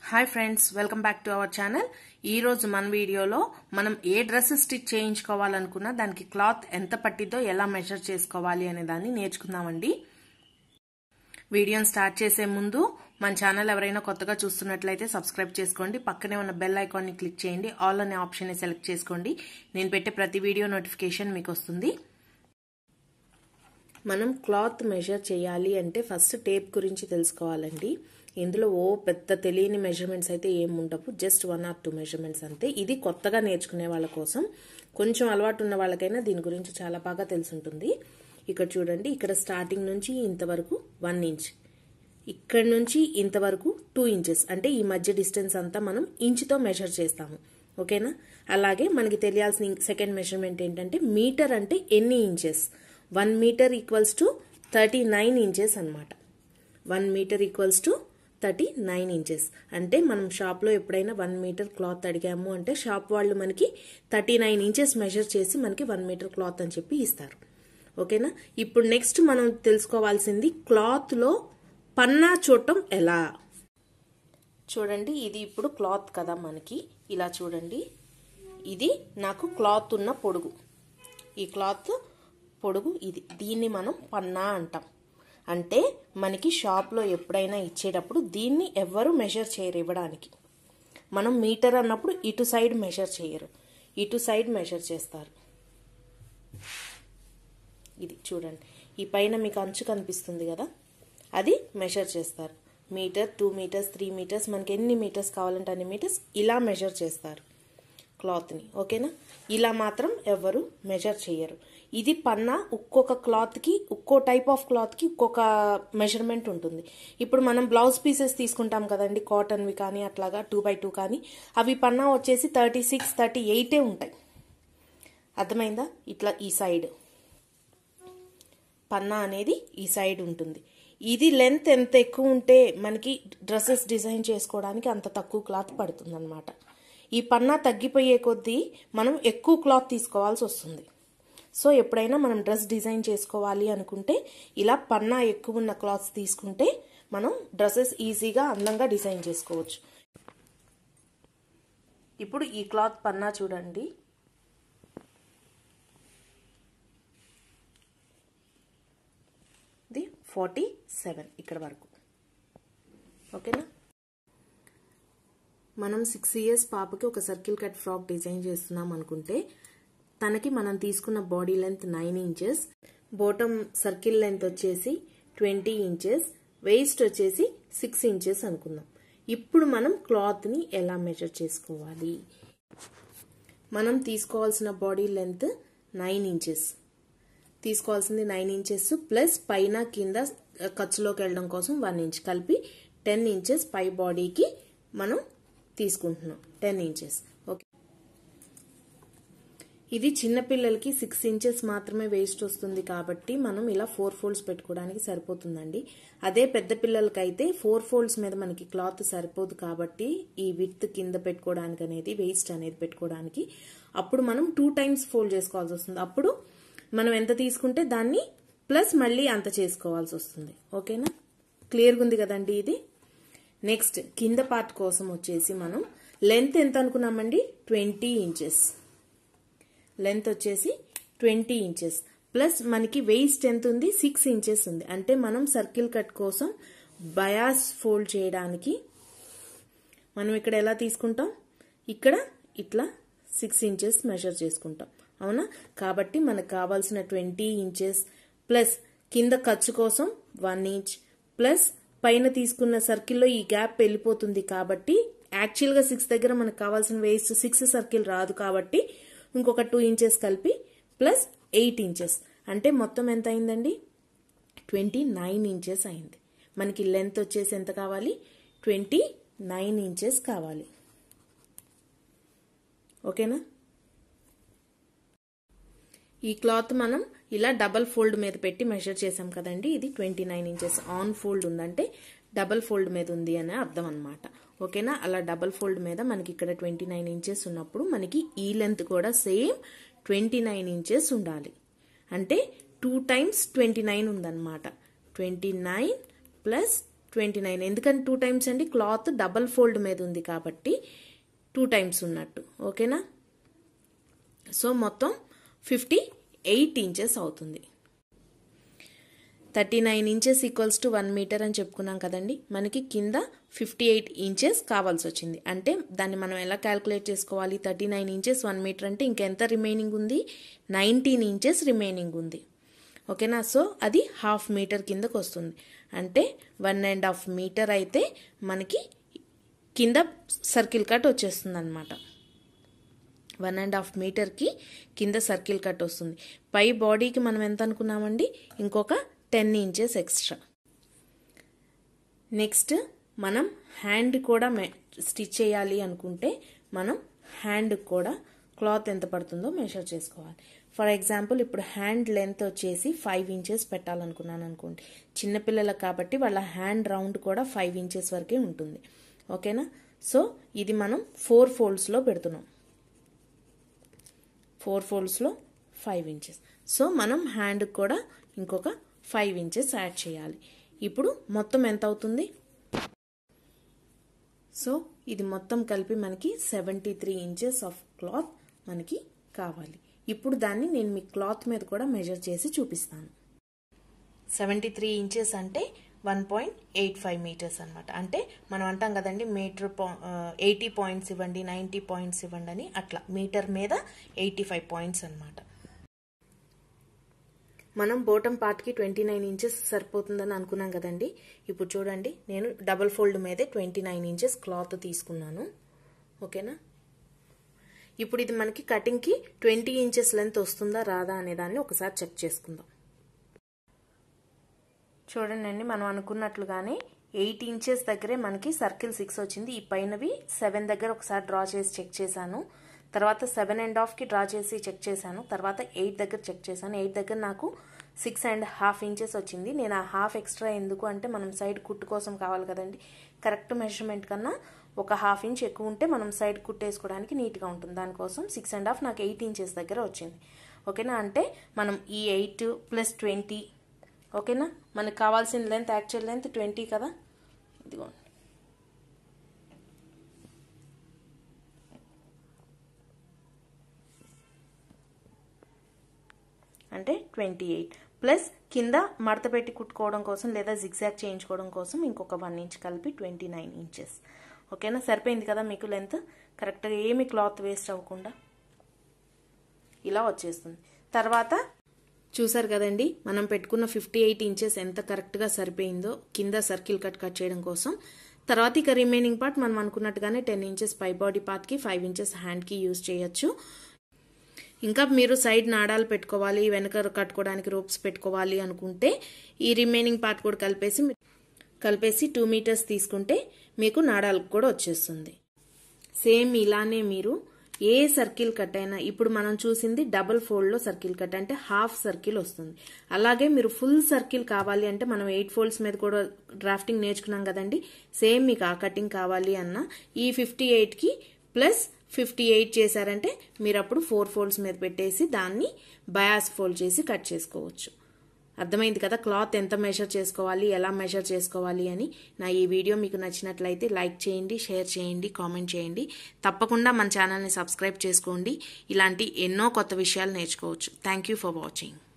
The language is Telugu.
hi friends welcome back to our channel ఈ రోజు మన వీడియోలో మనం ఏ డ్రెస్ స్టిచ్ చేయించుకోవాలనుకున్నా దానికి క్లాత్ ఎంత పట్టిద్దో ఎలా మెజర్ చేసుకోవాలి అనే దాన్ని నేర్చుకుందామండి వీడియోని స్టార్ట్ చేసే ముందు మన ఛానల్ ఎవరైనా కొత్తగా చూస్తున్నట్లయితే సబ్స్క్రైబ్ చేసుకోండి పక్కనే ఉన్న బెల్ ఐకాన్ని క్లిక్ చేయండి ఆల్ అనే ఆప్షన్ సెలెక్ట్ చేసుకోండి నేను పెట్టే ప్రతి వీడియో నోటిఫికేషన్ మీకు వస్తుంది మనం క్లాత్ మెజర్ చేయాలి అంటే ఫస్ట్ టేప్ గురించి తెలుసుకోవాలండి ఇందులో ఓ పెద్ద తెలియని మెజర్మెంట్స్ అయితే ఏం ఉండవు just one or two measurements అంతే ఇది కొత్తగా నేర్చుకునే వాళ్ళ కోసం కొంచెం అలవాటు ఉన్న వాళ్ళకైనా దీని గురించి చాలా బాగా తెలుసుంటుంది ఇక్కడ చూడండి ఇక్కడ స్టార్టింగ్ నుంచి ఇంతవరకు వన్ ఇంచ్ ఇక్కడ నుంచి ఇంతవరకు టూ ఇంచెస్ అంటే ఈ మధ్య డిస్టెన్స్ అంతా మనం ఇంచుతో మెజర్ చేస్తాము ఓకేనా అలాగే మనకి తెలియాల్సిన సెకండ్ మెజర్మెంట్ ఏంటంటే మీటర్ అంటే ఎన్ని inches one meter equals to thirty nine inches అనమాట one meter equals to thirty nine inches అంటే మనం షాప్లో ఎప్పుడైనా వన్ మీటర్ క్లాత్ అడిగాము అంటే షాప్ వాళ్ళు మనకి థర్టీ నైన్ ఇంచెస్ మెజర్ చేసి మనకి వన్ మీటర్ క్లాత్ అని చెప్పి ఇస్తారు ఓకేనా ఇప్పుడు నెక్స్ట్ మనం తెలుసుకోవాల్సింది క్లాత్లో పన్నా చూడటం ఎలా చూడండి ఇది ఇప్పుడు క్లాత్ కదా మనకి ఇలా చూడండి ఇది నాకు క్లాత్ ఉన్న పొడుగు ఈ క్లాత్ పొడుగు ఇది దీన్ని మనం పన్నా అంటాం అంటే మనకి షాప్లో ఎప్పుడైనా ఇచ్చేటప్పుడు దీన్ని ఎవ్వరు మెజర్ చేయరు ఇవ్వడానికి మనం మీటర్ అన్నప్పుడు ఇటు సైడ్ మెజర్ చేయరు ఇటు సైడ్ మెజర్ చేస్తారు ఇది చూడండి ఈ పైన మీకు అంచు కనిపిస్తుంది కదా అది మెజర్ చేస్తారు meter two meters three meters మనకి ఎన్ని మీటర్స్ కావాలంటే అన్ని మీటర్స్ ఇలా మెజర్ చేస్తారు క్లాత్ని ఓకేనా ఇలా మాత్రం ఎవరు మెజర్ చేయరు ఇది పన్నా ఒక్కొక్క క్లాత్కి ఒక్కో టైప్ ఆఫ్ క్లాత్కి ఒక్కొక్క మెజర్మెంట్ ఉంటుంది ఇప్పుడు మనం బ్లౌజ్ పీసెస్ తీసుకుంటాం కదండి కాటన్వి కానీ అట్లాగా టూ బై టూ కానీ అవి పన్నా వచ్చేసి థర్టీ సిక్స్ థర్టీ ఎయిటే ఉంటాయి అర్థమైందా ఇట్లా ఈ సైడ్ పన్నా అనేది ఈ సైడ్ ఉంటుంది ఇది లెంత్ ఎంత ఎక్కువ ఉంటే మనకి డ్రెస్సెస్ డిజైన్ చేసుకోవడానికి అంత తక్కువ క్లాత్ పడుతుంది అనమాట ఈ పన్నా తగ్గిపోయే కొద్దీ మనం ఎక్కువ క్లాత్ తీసుకోవాల్సి వస్తుంది సో ఎప్పుడైనా మనం డ్రెస్ డిజైన్ చేసుకోవాలి అనుకుంటే ఇలా పన్నా ఎక్కువ ఉన్న క్లాత్స్ తీసుకుంటే మనం డ్రెస్సెస్ ఈజీగా అందంగా డిజైన్ చేసుకోవచ్చు ఇప్పుడు ఈ క్లాత్ పన్నా చూడండి ఇది ఫార్టీ సెవెన్ ఇక్కడ వరకు ఓకేనా మనం సిక్స్ ఇయర్స్ పాపకి ఒక సర్కిల్ కట్ ఫ్రాక్ డిజైన్ చేస్తున్నాం అనుకుంటే తనకి మనం తీసుకున్న body length nine inches bottom circle length వచ్చేసి ట్వంటీ ఇంచెస్ వేస్ట్ వచ్చేసి సిక్స్ ఇంచెస్ అనుకుందాం ఇప్పుడు మనం క్లాత్ని ఎలా మెజర్ చేసుకోవాలి మనం తీసుకోవాల్సిన బాడీ లెంత్ నైన్ ఇంచెస్ తీసుకోవాల్సింది నైన్ ఇంచెస్ ప్లస్ పైన కింద ఖర్చులోకి వెళ్ళడం కోసం వన్ ఇంచ్ కలిపి టెన్ ఇంచెస్ పై బాడీకి మనం తీసుకుంటున్నాం టెన్ ఇంచెస్ ఓకే ఇది చిన్నపిల్లలకి సిక్స్ ఇంచెస్ మాత్రమే వేస్ట్ వస్తుంది కాబట్టి మనం ఇలా ఫోర్ ఫోల్డ్స్ పెట్టుకోవడానికి సరిపోతుందండి అదే పెద్ద పిల్లలకైతే ఫోర్ ఫోల్డ్స్ మీద మనకి క్లాత్ సరిపోదు కాబట్టి ఈ విత్ కింద పెట్టుకోవడానికి అనేది వేస్ట్ అనేది పెట్టుకోవడానికి అప్పుడు మనం టూ టైమ్స్ ఫోల్డ్ చేసుకోవాల్సి వస్తుంది అప్పుడు మనం ఎంత తీసుకుంటే దాన్ని ప్లస్ మళ్ళీ అంత చేసుకోవాల్సి వస్తుంది ఓకేనా క్లియర్గా ఉంది కదండి ఇది నెక్స్ట్ కింద పార్ట్ కోసం వచ్చేసి మనం లెంత్ ఎంత అనుకున్నామండి ట్వంటీ ఇంచెస్ లెంత్ వచ్చేసి ట్వంటీ ఇంచెస్ ప్లస్ మనకి వెయిస్ట్ ఎంత ఉంది సిక్స్ ఇంచెస్ ఉంది అంటే మనం సర్కిల్ కట్ కోసం బయాస్ ఫోల్డ్ చేయడానికి మనం ఇక్కడ ఎలా తీసుకుంటాం ఇక్కడ ఇట్లా సిక్స్ ఇంచెస్ మెజర్ చేసుకుంటాం అవునా కాబట్టి మనకు కావాల్సిన ట్వంటీ ఇంచెస్ ప్లస్ కింద ఖర్చు కోసం వన్ ఇంచ్ ప్లస్ పైన తీసుకున్న సర్కిల్లో ఈ గ్యాప్ వెళ్ళిపోతుంది కాబట్టి యాక్చువల్గా సిక్స్ దగ్గర మనకు కావాల్సిన వేస్ట్ సిక్స్ సర్కిల్ రాదు కాబట్టి ఇంకొక టూ ఇంచెస్ కలిపి ప్లస్ ఎయిట్ ఇంచెస్ అంటే మొత్తం ఎంత అయిందండి ట్వంటీ నైన్ ఇంచెస్ అయింది మనకి లెంత్ వచ్చేసి ఎంత కావాలి ట్వంటీ నైన్ ఇంచెస్ కావాలి ఓకేనా ఈ క్లాత్ మనం ఇలా డబల్ ఫోల్డ్ మీద పెట్టి మెజర్ చేసాం కదండి ఇది twenty nine inches on fold ఉందంటే డబల్ ఫోల్డ్ మీద ఉంది అని అర్థం అనమాట ఓకేనా అలా డబల్ ఫోల్డ్ మీద మనకి ఇక్కడ ట్వంటీ నైన్ ఇంచెస్ ఉన్నప్పుడు మనకి ఈ లెంత్ కూడా సేమ్ ట్వంటీ నైన్ ఇంచెస్ ఉండాలి అంటే టూ టైమ్స్ ట్వంటీ నైన్ ఉందన్నమాట twenty nine plus twenty nine ఎందుకంటే టూ టైమ్స్ అండి క్లాత్ డబల్ ఫోల్డ్ మీద ఉంది కాబట్టి టూ టైమ్స్ ఉన్నట్టు ఓకేనా సో మొత్తం ఫిఫ్టీ ఎయిట్ ఇంచెస్ అవుతుంది thirty nine inches equals to one meter అని చెప్పుకున్నాం కదండి మనకి కింద ఫిఫ్టీ ఎయిట్ ఇంచెస్ కావాల్సి వచ్చింది అంటే దాన్ని మనం ఎలా క్యాల్కులేట్ చేసుకోవాలి thirty nine inches one meter అంటే ఇంకెంత రిమైనింగ్ ఉంది నైన్టీన్ ఇంచెస్ రిమైనింగ్ ఉంది ఓకేనా సో అది హాఫ్ మీటర్ కిందకు వస్తుంది అంటే వన్ అండ్ హాఫ్ మీటర్ అయితే మనకి కింద సర్కిల్ కట్ వచ్చేస్తుంది అనమాట వన్ అండ్ హాఫ్ మీటర్కి కింద సర్కిల్ కట్ వస్తుంది పై బాడీకి మనం ఎంత అనుకున్నామండి ఇంకొక టెన్ ఇంచెస్ ఎక్స్ట్రా నెక్స్ట్ మనం హ్యాండ్ కూడా స్టిచ్ చేయాలి అనుకుంటే మనం హ్యాండ్ కూడా క్లాత్ ఎంత పడుతుందో మెషర్ చేసుకోవాలి ఫర్ ఎగ్జాంపుల్ ఇప్పుడు హ్యాండ్ లెంత్ వచ్చేసి ఫైవ్ ఇంచెస్ పెట్టాలనుకున్నాను అనుకోండి చిన్నపిల్లలకు కాబట్టి వాళ్ళ హ్యాండ్ రౌండ్ కూడా ఫైవ్ ఇంచెస్ వరకే ఉంటుంది ఓకేనా సో ఇది మనం ఫోర్ ఫోల్డ్స్లో పెడుతున్నాం ఫోర్ ఫోల్డ్స్లో ఫైవ్ ఇంచెస్ సో మనం హ్యాండ్ కూడా ఇంకొక ఫైవ్ ఇంచెస్ యాడ్ చేయాలి ఇప్పుడు మొత్తం ఎంత అవుతుంది సో ఇది మొత్తం కలిపి మనకి seventy three inches of cloth మనకి కావాలి ఇప్పుడు దాన్ని నేను మీ క్లాత్ మీద కూడా మెజర్ చేసి చూపిస్తాను సెవెంటీ త్రీ ఇంచెస్ అంటే one point eight five meters అనమాట అంటే మనం అంటాం కదండి మీటర్ ఎయిటీ పాయింట్స్ ఇవ్వండి నైంటీ పాయింట్స్ ఇవ్వండి అని అట్లా మీటర్ మీద ఎయిటీ ఫైవ్ పాయింట్స్ అనమాట మనం బోటం పార్ట్కి ట్వంటీ నైన్ ఇంచెస్ సరిపోతుందని అనుకున్నాం కదండి ఇప్పుడు చూడండి నేను డబల్ ఫోల్డ్ మీదే ట్వంటీ నైన్ ఇంచెస్ క్లాత్ తీసుకున్నాను ఓకేనా ఇప్పుడు ఇది మనకి కటింగ్కి ట్వంటీ ఇంచెస్ లెంత్ వస్తుందా రాదా అనే దాన్ని ఒకసారి చెక్ చేసుకుందాం చూడండి మనం అనుకున్నట్లుగానే ఎయిట్ ఇంచెస్ దగ్గరే మనకి సర్కిల్ సిక్స్ వచ్చింది ఈ పైనవి సెవెన్ దగ్గర ఒకసారి డ్రా చేసి చెక్ చేశాను తర్వాత సెవెన్ అండ్ హాఫ్కి డ్రా చేసి చెక్ చేశాను తర్వాత ఎయిట్ దగ్గర చెక్ చేశాను ఎయిట్ దగ్గర నాకు సిక్స్ అండ్ హాఫ్ ఇంచెస్ వచ్చింది నేను ఆ హాఫ్ ఎక్స్ట్రా ఎందుకు అంటే మనం సైడ్ కుట్టు కోసం కావాలి కదండి కరెక్ట్ మెజర్మెంట్ కన్నా ఒక హాఫ్ ఇంచ్ ఎక్కువ ఉంటే మనం సైడ్ కుట్టేసుకోవడానికి నీట్గా ఉంటుంది దానికోసం సిక్స్ అండ్ హాఫ్ నాకు ఎయిట్ ఇంచెస్ దగ్గర వచ్చింది ఓకేనా అంటే మనం ఈ ఎయిట్ ప్లస్ ట్వంటీ ఓకేనా మనకు కావాల్సిన లెంత్ యాక్చువల్ లెంత్ ట్వంటీ కదా ఇదిగోండి అంటే ట్వంటీ ఎయిట్ ప్లస్ కింద మడత పెట్టి కుట్టుకోవడం కోసం లేదా జిగ్జాగ్ చేయించుకోవడం కోసం ఇంకొక వన్ ఇంచ్ కలిపి ట్వంటీ నైన్ ఇంచెస్ ఓకేనా సరిపోయింది కదా మీకు లెంత్ కరెక్ట్గా ఏమి క్లాత్ వేస్ట్ అవ్వకుండా ఇలా వచ్చేస్తుంది తర్వాత చూసారు కదండి మనం పెట్టుకున్న ఫిఫ్టీ ఎయిట్ ఇంచెస్ ఎంత కరెక్ట్గా సరిపోయిందో కింద సర్కిల్ కట్ కట్ చేయడం కోసం తర్వాత ఇక రిమైనింగ్ పార్ట్ మనం అనుకున్నట్టుగానే టెన్ ఇంచెస్ పై బాడీ పార్ట్కి ఫైవ్ ఇంచెస్ హ్యాండ్కి యూజ్ చేయొచ్చు ఇంకా మీరు సైడ్ నాడాలు పెట్టుకోవాలి వెనక కట్టుకోవడానికి రోప్స్ పెట్టుకోవాలి అనుకుంటే ఈ రిమైనింగ్ పార్ట్ కూడా కలిపేసి కలిపేసి టూ మీటర్స్ తీసుకుంటే మీకు నాడాలకు కూడా వచ్చేస్తుంది సేమ్ ఇలానే మీరు ఏ సర్కిల్ కట్ అయినా ఇప్పుడు మనం చూసింది డబుల్ ఫోల్డ్లో సర్కిల్ కట్ అంటే హాఫ్ సర్కిల్ వస్తుంది అలాగే మీరు ఫుల్ సర్కిల్ కావాలి అంటే మనం ఎయిట్ ఫోల్డ్స్ మీద కూడా డ్రాఫ్టింగ్ నేర్చుకున్నాం కదండి సేమ్ మీకు ఆ కటింగ్ కావాలి అన్న ఈ ఫిఫ్టీ ఎయిట్కి ప్లస్ ఫిఫ్టీ ఎయిట్ చేశారంటే మీరు అప్పుడు ఫోర్ ఫోల్డ్స్ మీద పెట్టేసి దాన్ని బయాస్ ఫోల్డ్ చేసి కట్ చేసుకోవచ్చు అర్థమైంది కదా క్లాత్ ఎంత మెజర్ చేసుకోవాలి ఎలా మెజర్ చేసుకోవాలి అని నా ఈ వీడియో మీకు నచ్చినట్లయితే లైక్ చేయండి షేర్ చేయండి కామెంట్ చేయండి తప్పకుండా మన ఛానల్ని సబ్స్క్రైబ్ చేసుకోండి ఇలాంటి ఎన్నో కొత్త విషయాలు నేర్చుకోవచ్చు థ్యాంక్ యూ ఫర్ వాచింగ్